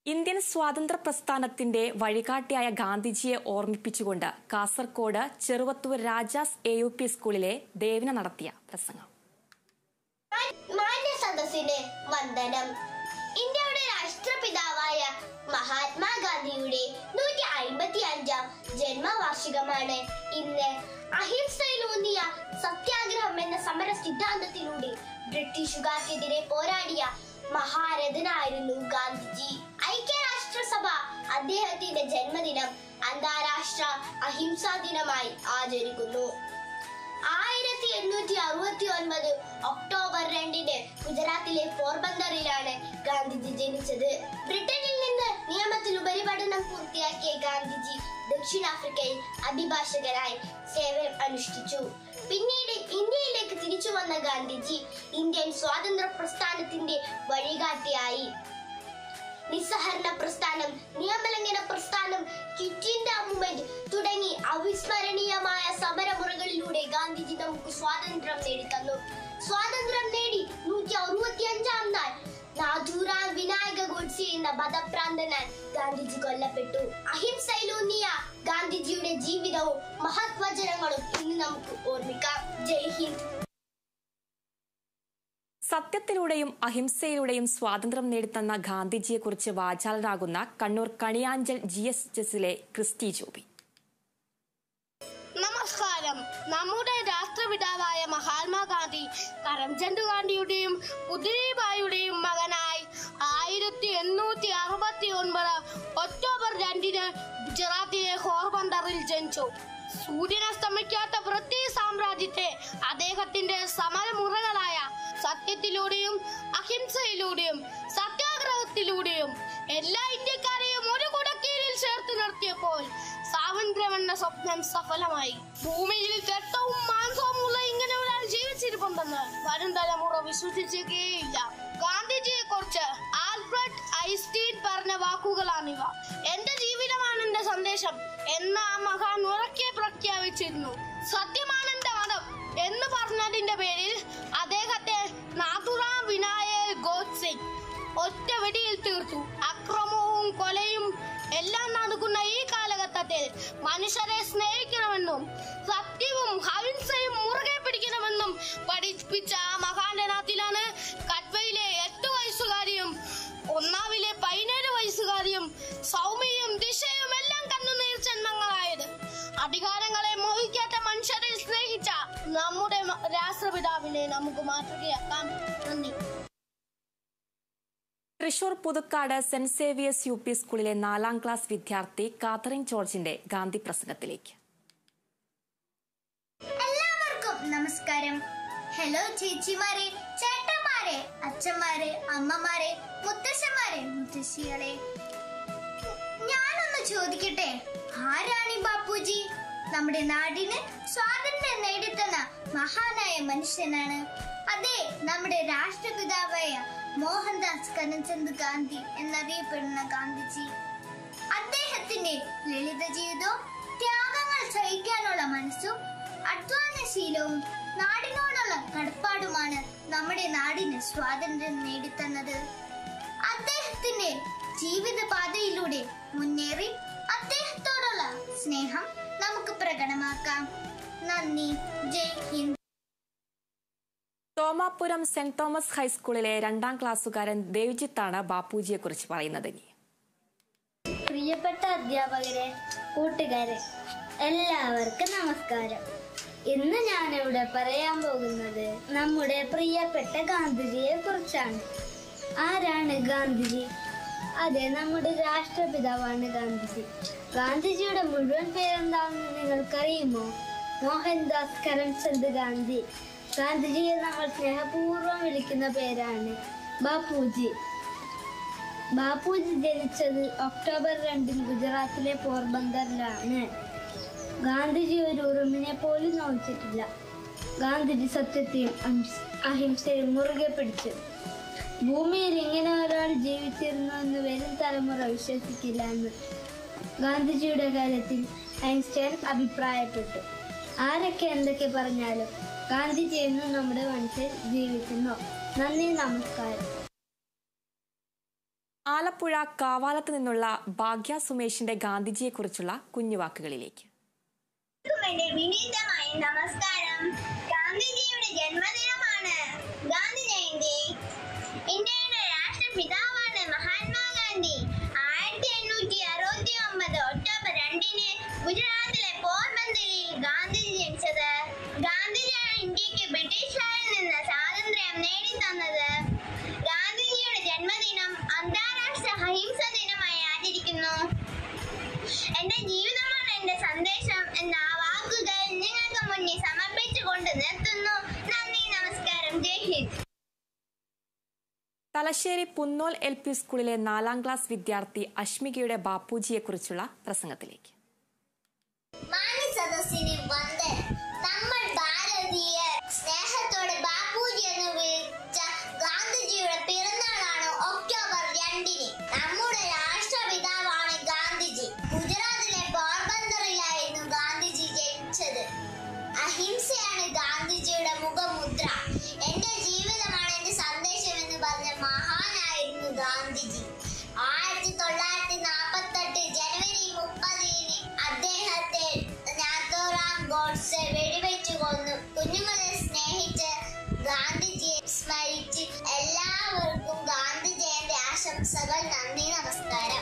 Indian സ്വാതന്ത്ര്യ പ്രസ്ഥാനത്തിന്റെ വഴികാട്ടിയായ ഗാന്ധിജിയെ ഓർമ്മിപ്പിച്ചുകൊണ്ട് Kasaragod Cheruvathur Rajas A U P സ്കൂളിലെ ദേവന നടത്തിയ പ്രസംഗം മാന്യ സദസ്സിന് വന്ദനം ഇന്ത്യയുടെ രാഷ്ട്രപിതാവായ മഹാത്മാഗാന്ധിയുടെ നൂറ്റി അമ്പത്തി അഞ്ചാം ജന്മവാർഷികമാണ് ഇന്ന് അഹിംസയിലൂന്നിയ സത്യാഗ്രഹം എന്ന സമര സിദ്ധാന്തത്തിലൂടെ ബ്രിട്ടീഷുകാർക്കെതിരെ പോരാടിയ മഹാരഥനായിരുന്നു ഗാന്ധിജി ഐക്യരാഷ്ട്രസഭ അദ്ദേഹത്തിന്റെ ജന്മദിനം അന്താരാഷ്ട്ര അഹിംസാ ദിനമായി ആചരിക്കുന്നു ആയിരത്തി എണ്ണൂറ്റി അറുപത്തി ഒൻപത് ഒക്ടോബർ രണ്ടിന് ഗുജറാത്തിലെ പോർബന്തറിലാണ് ഗാന്ധിജി ജനിച്ചത് ബ്രിട്ടനിൽ നിന്ന് നിയമത്തിൽ ഉപരിപഠനം പൂർത്തിയാക്കിയ ഗാന്ധിജി ദക്ഷിണാഫ്രിക്കയിൽ അഭിഭാഷകനായി സേവനം അനുഷ്ഠിച്ചു പിന്നീട് ഇന്ത്യയിലേക്ക് തിരിച്ചു വന്ന ഗാന്ധിജി ഇന്ത്യൻ സ്വാതന്ത്ര്യ പ്രസ്ഥാനത്തിന്റെ വഴികാട്ടിയായി നിസ്സഹരണ പ്രസ്ഥാനം നിയമലംഘന പ്രസ്ഥാനം ക്വിറ്റ് ഇന്ത്യ മൂവ്മെന്റ് തുടങ്ങി അവിസ്മരണീയമായ സമരമുറകളിലൂടെ ഗാന്ധിജി നമുക്ക് സ്വാതന്ത്ര്യം നേടിത്തന്നു സ്വാതന്ത്ര്യം നേടി നൂറ്റി അറുപത്തി അഞ്ചാം നാൾ നാഥുറാം വിനായക ഗോഡ്സെ എന്ന മതഭ്രാന്തനാൽ ഗാന്ധിജി കൊല്ലപ്പെട്ടു അഹിംസയിലൂന്നിയ ഗാന്ധിജിയുടെ ജീവിതവും മഹത്വചനങ്ങളും ഇന്ന് നമുക്ക് ഓർമ്മിക്കാം ജയ് ഹിന്ദ് സത്യത്തിലൂടെയും അഹിംസയിലൂടെയും സ്വാതന്ത്ര്യം നേടിത്തന്ന ഗാന്ധിജിയെക്കുറിച്ച് വാചാലരാകുന്ന കണ്ണൂർ കണിയാഞ്ചൽ ജി എസ് എസിലെ ക്രിസ്റ്റി ജോബി നമസ്കാരം നമ്മുടെ രാഷ്ട്രപിതാവായ മഹാത്മാഗാന്ധി കരംചന്ദ് ഗാന്ധിയുടെയും പുതിരിബായിയുടെയും മകനായി ആയിരത്തി എണ്ണൂറ്റി അറുപത്തി ഒൻപത് ഒക്ടോബർ രണ്ടിന് ഗുജറാത്തിലെ ഹോർബന്തറിൽ ജനിച്ചു സൂര്യനസ്തമിക്കാത്ത ബ്രിട്ടീഷ് സാമ്രാജ്യത്തെ അദ്ദേഹത്തിന്റെ സമരമുറകളായ സത്യത്തിലൂടെയും അഹിംസയിലൂടെയും സത്യാഗ്രഹത്തിലൂടെയും എല്ലാ ഇന്ത്യക്കാരെയും ഒരു കുടക്കീഴിൽ ചേർത്ത് നിർത്തിയപ്പോൾ സ്വാതന്ത്ര്യമെന്ന സ്വപ്നം സഫലമായി ഭൂമിയിൽ രക്തവും മാംസവും ഉള്ള ഇങ്ങനെ ഒരാൾ ജീവിച്ചിരിപ്പുണ്ടെന്ന് വരും തലമുറ വിശ്വസിച്ചേക്കേയില്ല ഗാന്ധിജിയെ കുറിച്ച് ആൽഫ്രഡ് ഐസ്റ്റീൻ പറഞ്ഞ വാക്കുകളാണിവ എന്റെ ജീവിതമാണ് എന്റെ സന്ദേശം എന്ന് ആ മഹാൻ ഉറക്കെ പ്രഖ്യാപിച്ചിരുന്നു സത്യമാണ് എന്റെ മതം എന്ന് പറഞ്ഞതിന്റെ പേരിൽ അദ്ദേഹത്തെ നാഥുറാം വിനായക് ഗോഡ്സെ ഒറ്റ വെടിയിൽ തീർത്തു അക്രമവും കൊലയും എല്ലാം നടക്കുന്ന ഈ കാലഘട്ടത്തിൽ മനുഷ്യരെ സ്നേഹിക്കണമെന്നും സത്യവും അഹിംസയും മുറുകെ പിടിക്കണമെന്നും പഠിപ്പിച്ച ആ മഹാന്റെ നാട്ടിലാണ് കട്വയിലെ എട്ട് വയസ്സുകാരിയും ഒന്നാവിലെ പതിനേഴ് വയസ്സുകാരിയും സൗമ്യയും ദിശയും എല്ലാം കണ്ണുനീർ ജന്മങ്ങളായത് അധികാരങ്ങളെ മോഹിക്കാത്ത മനുഷ്യരെ സ്നേഹിച്ച നമ്മുടെ മ- രാഷ്ട്രപിതാവിനെ നമുക്ക് മാതൃകയാക്കാം നന്ദി Thrissur Puthukkad saint Xavier's U P സ്കൂളിലെ നാലാം ക്ലാസ് വിദ്യാർത്ഥി കാതറിൻ ജോർജിന്റെ ഗാന്ധി പ്രസംഗത്തിലേക്ക് എല്ലാവർക്കും നമസ്കാരം ഹലോ ചേച്ചിമാരെ ചേട്ടന്മാരെ അച്ഛന്മാരെ അമ്മമാരെ മുത്തശ്ശന്മാരെ മുത്തശ്ശികളെ ഞാനൊന്ന് ചോദിക്കട്ടെ ആരാണ് ഈ ബാപ്പുജി നമ്മുടെ നാടിന് സ്വാതന്ത്ര്യം നേടിത്തന്ന മഹാനായ മനുഷ്യനാണ് അതെ നമ്മുടെ രാഷ്ട്രപിതാവായ മോഹൻദാസ് കരംചന്ദ് ഗാന്ധി എന്നറിയപ്പെടുന്ന ഗാന്ധിജി അദ്ദേഹത്തിന്റെ ലളിത ജീവിതവും ത്യാഗങ്ങൾ സഹിക്കാനുള്ള മനസ്സും അധ്വാനശീലവും നാടിനോടുള്ള കടപ്പാടുമാണ് നമ്മുടെ നാടിന് സ്വാതന്ത്ര്യം നേടിത്തന്നത് അദ്ദേഹത്തിന്റെ ജീവിതപാതയിലൂടെ മുന്നേറി അദ്ദേഹത്തോടുള്ള സ്നേഹം നമുക്ക് പ്രകടമാക്കാം നന്ദി ജയ് ഹിന്ദ് തോമാപുരം സെന്റ് തോമസ് ഹൈസ്കൂളിലെ രണ്ടാം ക്ലാസ്സുകാരൻ ദേവ്ജിത്താണ് ബാപ്പുജിയെക്കുറിച്ച് പറയുന്നത് ഇനി പ്രിയപ്പെട്ട അധ്യാപകരെ കൂട്ടുകാരെ എല്ലാവർക്കും നമസ്കാരം ഇന്ന് ഞാനിവിടെ പറയാൻ പോകുന്നത് നമ്മുടെ പ്രിയപ്പെട്ട ഗാന്ധിജിയെ കുറിച്ചാണ് ആരാണ് ഗാന്ധിജി അതെ നമ്മുടെ രാഷ്ട്രപിതാവാണ് ഗാന്ധിജി ഗാന്ധിജിയുടെ മുഴുവൻ പേരെന്താണെന്ന് നിങ്ങൾക്കറിയുമോ മോഹൻദാസ് കരംചന്ദ് ഗാന്ധി ഗാന്ധിജിയെ നമ്മൾ സ്നേഹപൂർവ്വം വിളിക്കുന്ന പേരാണ് ബാപ്പുജി ബാപ്പുജി ജനിച്ചത് ഒക്ടോബർ രണ്ടിന് ഗുജറാത്തിലെ പോർബന്തറിലാണ് ഗാന്ധിജി ഒരു ഉറുമിനെ പോലും നോച്ചിട്ടില്ല ഗാന്ധിജി സത്യത്തെയും അഹിംസ- അഹിംസയും മുറുകെ പിടിച്ചു ഭൂമിയിൽ ഇങ്ങനെ ഒരാൾ ജീവിച്ചിരുന്നു എന്ന് വരും തലമുറ വിശ്വസിക്കില്ല എന്ന് ഗാന്ധിജിയുടെ കാര്യത്തിൽ ഐൻസ്റ്റൈൻ അഭിപ്രായപ്പെട്ടു ആരൊക്കെ എന്തൊക്കെ പറഞ്ഞാലും ഗാന്ധിജി എന്നും നമ്മുടെ മനസ്സിൽ ജീവിക്കുന്നു നന്ദി നമസ്കാരം ആലപ്പുഴ കാവാലത്ത് നിന്നുള്ള ഭാഗ്യ സുമേഷിന്റെ ഗാന്ധിജിയെക്കുറിച്ചുള്ള കുഞ്ഞുവാക്കുകളിലേക്ക് എന്റെ വിനീതമായ നമസ്കാരം ഗാന്ധിജിയുടെ ജന്മദിനമാണ് ഗാന്ധി ജയന്തി ഇന്ത്യയുടെ രാഷ്ട്രപിതാവാണ് മഹാത്മാഗാന്ധി ആയിരത്തി എണ്ണൂറ്റി അറുപത്തി ഒമ്പത് ഒക്ടോബർ രണ്ടിന് ഗുജറാത്തിലെ പോർബന്തറിൽ ഗാന്ധിജി ജനിച്ചത് ഗാന്ധിജിയാണ് ഇന്ത്യക്ക് ബ്രിട്ടീഷുകാരിൽ നിന്ന് സ്വാതന്ത്ര്യം നേടിത്തന്നത് ഗാന്ധിജിയുടെ ജന്മദിനം അന്താരാഷ്ട്ര അഹിംസ ദിനമായി ആചരിക്കുന്നു എന്റെ ജീവിതമാണ് എന്റെ സന്ദേശം എന്ന ആ വാക്കുകൾ നിങ്ങൾക്ക് മുന്നിൽ സമർപ്പിച്ചുകൊണ്ട് നിർത്തുന്നു നന്ദി നമസ്കാരം ജയ് ഹിന്ദ് തലശ്ശേരി പുന്നോൽ എൽ പി സ്കൂളിലെ നാലാം ക്ലാസ് വിദ്യാർത്ഥി അഷ്മികയുടെ ബാപ്പുജിയെക്കുറിച്ചുള്ള പ്രസംഗത്തിലേക്ക് മാന്യ സദസ്സിന് വന്ദനം നമ്മൾ ഭാരതീയർ സ്നേഹത്തോടെ ബാപ്പുജി എന്ന് വിളിച്ച ഗാന്ധിജിയുടെ പിറന്നാളാണ് ഒക്ടോബർ രണ്ടിന് നമ്മുടെ രാഷ്ട്രപിതാവാണ് ഗാന്ധിജി ഗുജറാത്തിലെ പോർബന്തറിലായിരുന്നു ഗാന്ധിജി ജനിച്ചത് അഹിംസയാണ് ഗാന്ധിജിയുടെ മുഖമുദ്ര എന്റെ ജീവിതമാണ് എന്റെ സന്ദേശം എന്ന് പറഞ്ഞ മഹാനായിരുന്നു ഗാന്ധിജി ആയിരത്തി തൊള്ളായിരത്തി നാൽപ്പത്തെട്ട് ജനുവരി മുപ്പതിന് അദ്ദേഹത്തെ നാഥോറാം ഗോഡ്സെ വെടിവെച്ചു കൊന്നു കുഞ്ഞുങ്ങളെ സ്നേഹിച്ച് ഗാന്ധിജിയെ സ്മരിച്ച് എല്ലാവർക്കും ഗാന്ധി ജയന്തി ആശംസകൾ നന്ദി നമസ്കാരം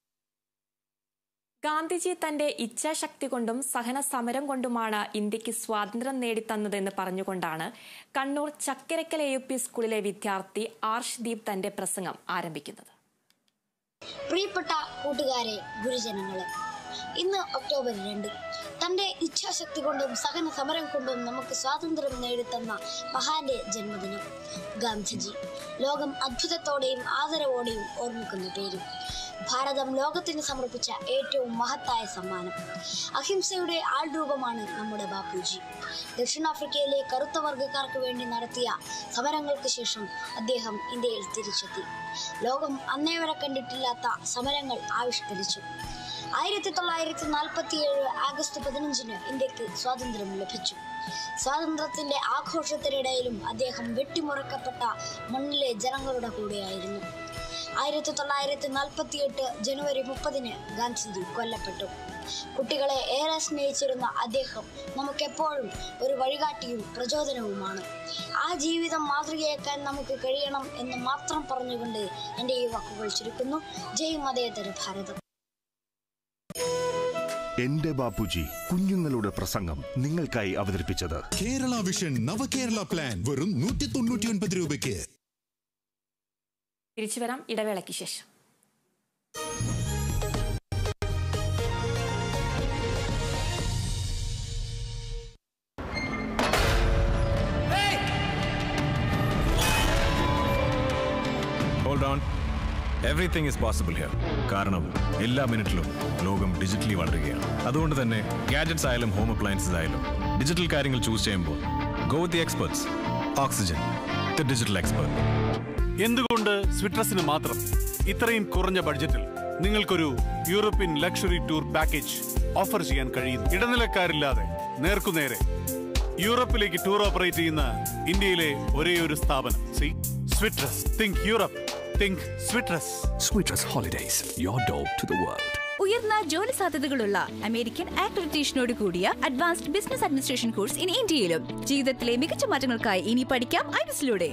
ഗാന്ധിജി തന്റെ ഇച്ഛാശക്തി കൊണ്ടും സഹന സമരം കൊണ്ടുമാണ് ഇന്ത്യക്ക് സ്വാതന്ത്ര്യം നേടിത്തന്നതെന്ന് പറഞ്ഞുകൊണ്ടാണ് Kannur Chakkarakkal A U P സ്കൂളിലെ വിദ്യാർത്ഥി ആർഷ്ദീപ് തന്റെ പ്രസംഗം ആരംഭിക്കുന്നത് പ്രിയപ്പെട്ട കൂട്ടുകാരെ ഗുരുജനങ്ങളെ ഇന്ന് ഒക്ടോബർ രണ്ട് തന്റെ ഇച്ഛാശക്തി കൊണ്ടും സഹന സമരം കൊണ്ടും നമുക്ക് സ്വാതന്ത്ര്യം നേടിത്തന്ന മഹാന്റെ ജന്മദിനം ഗാന്ധിജി ലോകം അത്ഭുതത്തോടെയും ആദരവോടെയും ഓർമ്മിക്കുന്ന പേരും ഭാരതം ലോകത്തിന് സമർപ്പിച്ച ഏറ്റവും മഹത്തായ സമ്മാനം അഹിംസയുടെ ആൾരൂപമാണ് നമ്മുടെ ബാപ്പുജി ദക്ഷിണാഫ്രിക്കയിലെ കറുത്ത വർഗ്ഗക്കാർക്ക് വേണ്ടി നടത്തിയ സമരങ്ങൾക്ക് ശേഷം അദ്ദേഹം ഇന്ത്യയിൽ തിരിച്ചെത്തി ലോകം അന്നേ വരെ കണ്ടിട്ടില്ലാത്ത സമരങ്ങൾ ആവിഷ്കരിച്ചു ആയിരത്തി തൊള്ളായിരത്തി നാൽപ്പത്തി ഏഴ് ആഗസ്റ്റ് പതിനഞ്ചിന് ഇന്ത്യക്ക് സ്വാതന്ത്ര്യം ലഭിച്ചു സ്വാതന്ത്ര്യത്തിന്റെ ആഘോഷത്തിനിടയിലും അദ്ദേഹം വെട്ടിമുറക്കപ്പെട്ട മണ്ണിലെ ജനങ്ങളുടെ കൂടെയായിരുന്നു ആയിരത്തി തൊള്ളായിരത്തി നാൽപ്പത്തി എട്ട് ജനുവരി മുപ്പതിന് ഗാന്ധിജി കൊല്ലപ്പെട്ടു കുട്ടികളെ ഏറെ സ്നേഹിച്ചിരുന്ന അദ്ദേഹം നമുക്കെപ്പോഴും ഒരു വഴികാട്ടിയും പ്രചോദനവുമാണ് ആ ജീവിതം മാതൃകയാക്കാൻ നമുക്ക് കഴിയണം എന്ന് മാത്രം പറഞ്ഞുകൊണ്ട് എൻ്റെ ഈ വാക്കുകൾ ചുരുക്കുന്നു ജയ് മതേതര ഭാരതം എന്റെ ബാപ്പുജി കുഞ്ഞുങ്ങളുടെ പ്രസംഗം നിങ്ങൾക്കായി അവതരിപ്പിച്ചത് കേരള വിഷൻ നവകേരള പ്ലാൻ വെറും നൂറ്റി തൊണ്ണൂറ്റി ഒൻപത് രൂപയ്ക്ക് തിരിച്ചു വരാം ഇടവേളയ്ക്ക് ശേഷം hold on everything is possible here കാരണം എല്ലാ മിനിറ്റിലും ലോകം ഡിജിറ്റലി വളരുകയാണ് അതുകൊണ്ട് തന്നെ ഗാഡ്ജറ്റ്സ് ആയാലും ഹോം അപ്ലയൻസസ് ആയാലും ഡിജിറ്റൽ കാര്യങ്ങൾ ചൂസ് ചെയ്യുമ്പോൾ go the experts oxygen the digital expert എന്തുകൊണ്ട് സ്വിട്രസിന് മാത്രം ഇത്രയും കുറഞ്ഞ ബഡ്ജറ്റിൽ നിങ്ങൾക്കൊരു European luxury tour package offer ചെയ്യാൻ കഴിയുന്നു ഇടനിലക്കാരില്ലാതെ നേർക്കുനേരെ യൂറോപ്പിലേക്ക് ടൂർ ഓപ്പറേറ്റ് ചെയ്യുന്ന ഇന്ത്യയിലെ ഒരേ ഒരു സ്ഥാപനം സി Switrus think Europe think Switrus Sweetest Holidays, your door to the world. ഉയർന്ന ജോലി സാധ്യതകളുള്ള അമേരിക്കൻ ആക്രഡിറ്റേഷനോട് കൂടിയ അഡ്വാൻസ്ഡ് ബിസിനസ് അഡ്മിനിസ്ട്രേഷൻ കോഴ്സ് ഇനി ഇന്ത്യയിലും ജീവിതത്തിലെ മികച്ച മാറ്റങ്ങൾക്കായി ഇനി പഠിക്കാം ഐബിസിലൂടെ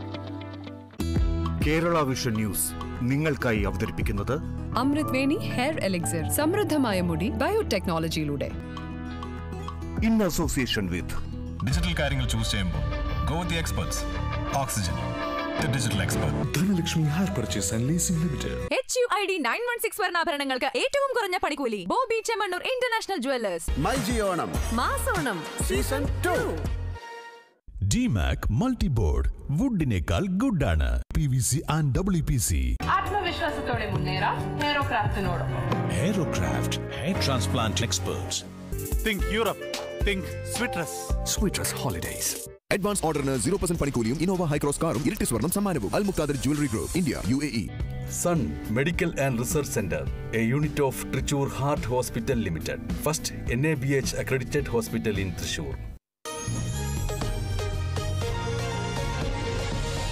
കേരള വിഷൻ ന്യൂസ് നിങ്ങൾക്കായി അവതരിപ്പിക്കുന്നത് അമൃത് വേണി ഹെയർ എലിക്സിർ സമൃദ്ധമായ മുടി ബയോടെക്നോളജിയിലൂടെ ഇൻ അസോസിയേഷൻ വിത്ത് ഡിജിറ്റൽ കാര്യങ്ങൾ ചൂസ് ചെയ്യുമ്പോൾ go the experts oxygen the digital expert Dhanalakshmi Hire Purchase and Leasing Limited. H U I D nine one six വർണ്ണാഭരണങ്ങൾക്ക് ഏറ്റവും കുറഞ്ഞ പണിക്കൂലി ബോബി ചെമ്മണ്ണൂർ ഇന്റർനാഷണൽ ജുവല്ലേഴ്സ് മൈജിയോണം മാസോണം സീസൺ ടു DMAC Multiboard. വുഡിനേക്കാൾ ഗുഡാണ് P V C and W P C ആത്മവിശ്വാസത്തോടെ മുന്നേറാം ഹെയറോക്രാഫ്റ്റിനോടൊപ്പം Hairocraft hair transplant experts think Europe think Switrus Sweetest Holidays. Advance ഓർഡറിന് സീറോ പെർസെന്റ് പണിക്കൂലിയും ഇന്നോവ ഹൈക്രോസ് കാറും ഇരട്ടി സ്വർണം സമ്മാനവും Al Mukthadir jewellery group India U A E Sun Medical and Research Center, a unit of Trichur Heart Hospital Limited, first NABH accredited hospital in Trishur.